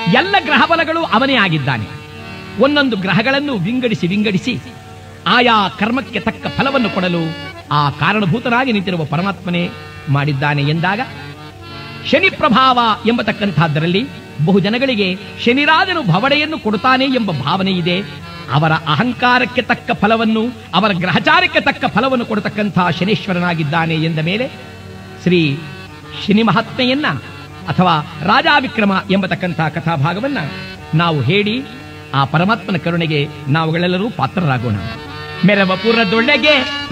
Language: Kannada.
ಎಲ್ಲ ಗ್ರಹಬಲಗಳು ಅವನೇ ಆಗಿದ್ದಾನೆ ಒಂದೊಂದು ಗ್ರಹಗಳನ್ನು ವಿಂಗಡಿಸಿ ವಿಂಗಡಿಸಿ ಆಯಾ ಕರ್ಮಕ್ಕೆ ತಕ್ಕ ಫಲವನ್ನು ಕೊಡಲು ಆ ಕಾರಣಭೂತನಾಗಿ ನಿಂತಿರುವ ಪರಮಾತ್ಮನೇ ಮಾಡಿದ್ದಾನೆ ಎಂದಾಗ ಶನಿ ಪ್ರಭಾವ ಎಂಬತಕ್ಕಂಥದ್ದರಲ್ಲಿ ಬಹು ಜನಗಳಿಗೆ ಶನಿರಾಜನು ಭವಡೆಯನ್ನು ಕೊಡುತ್ತಾನೆ ಎಂಬ ಭಾವನೆ ಇದೆ ಅವರ ಅಹಂಕಾರಕ್ಕೆ ತಕ್ಕ ಫಲವನ್ನು ಅವರ ಗ್ರಹಚಾರಕ್ಕೆ ತಕ್ಕ ಫಲವನ್ನು ಕೊಡತಕ್ಕಂಥ ಶನೀಶ್ವರನಾಗಿದ್ದಾನೆ ಎಂದ ಮೇಲೆ ಶ್ರೀ ಶನಿ ಮಹಾತ್ಮೆಯನ್ನ ಅಥವಾ ರಾಜಾವಿಕ್ರಮ ಎಂಬತಕ್ಕಂಥ ಕಥಾಭಾಗವನ್ನ ನಾವು ಹೇಳಿ ಆ ಪರಮಾತ್ಮನ ಕರುಣೆಗೆ ನಾವುಗಳೆಲ್ಲರೂ ಪಾತ್ರರಾಗೋಣ ಮೆರವಪುರದೊಳಗೆ